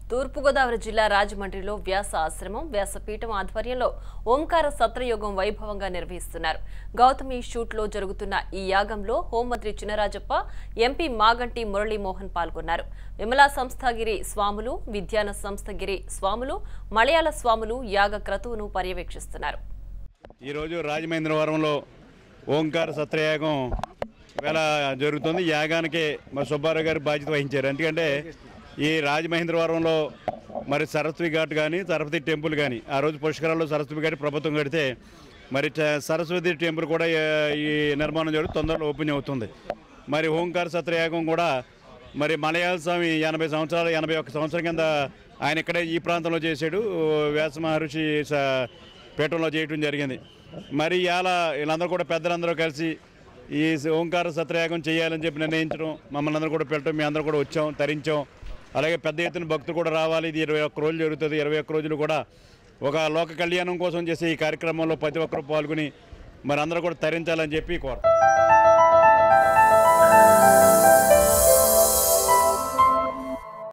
తూర్పుగోదావరి జిల్లా రాజమండ్రిలో వ్యాస ఆశ్రమం వ్యాసపీఠం ఆధ్వర్యంలో ఓంకార సత్రయోగం వైభవంగా నిర్వహిస్తున్నారు గౌతమి షూట్లో జరుగుతున్న ఈ యాగంలో హోంమంత్రి చినరాజప్ప ఎంపీ మాగంటి మురళీమోహన్ పాల్గొన్నారు విమలా సంస్థగిరి స్వాములు విద్యాన సంస్థగిరి స్వాములు మలయాళ స్వాములు యాగ క్రతువును పర్యవేక్షిస్తున్నారు ఈరోజు రాజమహేంద్రవరంలో ఓంకార సత్రయాగం వేళ జరుగుతుంది ఈ యాగానికి మా సుబ్బారావు గారు బాధ్యత వహించారు ఎందుకంటే ఈ రాజమహేంద్రవరంలో మరి సరస్వతి ఘాట్ కానీ సరస్వతి టెంపుల్ కానీ ఆ రోజు పుష్కరాల్లో సరస్వతి ఘాట్ ప్రభుత్వం కడితే మరి చ- సరస్వతి టెంపుల్ కూడా ఈ- ఈ నిర్మాణం జరుగుతుంది తొందరలో ఓపెన్ అవుతుంది మరి ఓంకార సత్రయాగం కూడా మరి మలయాళ స్వామి ఎనభై సంవత్సరాలు ఎనభై ఒక్క సంవత్సరం కింద ఆయన ఇక్కడే ఈ ప్రాంతంలో చేశాడు వ్యాస మహర్షి స- పీఠంలో చేయడం జరిగింది మరి ఇలా వీళ్ళందరూ కూడా పెద్దలందరూ కలిసి ఈ ఓంకార సత్రయాగం చేయాలని చెప్పి నిర్ణయించడం మమ్మల్ని అందరూ కూడా పెట్టడం మీ అందరూ కూడా వచ్చాం తరించాం అలాగే పెద్ద ఎత్తున భక్తులు కూడా రావాలి ఇది ఇరవై ఒక్క రోజులు జరుగుతుంది ఇరవై ఒక్క రోజులు కూడా ఒక లోక కళ్యాణం కోసం చేసే ఈ కార్యక్రమంలో ప్రతి ఒక్కరూ పాల్గొని మరి అందరూ కూడా తరించాలని చెప్పి కోరుతాం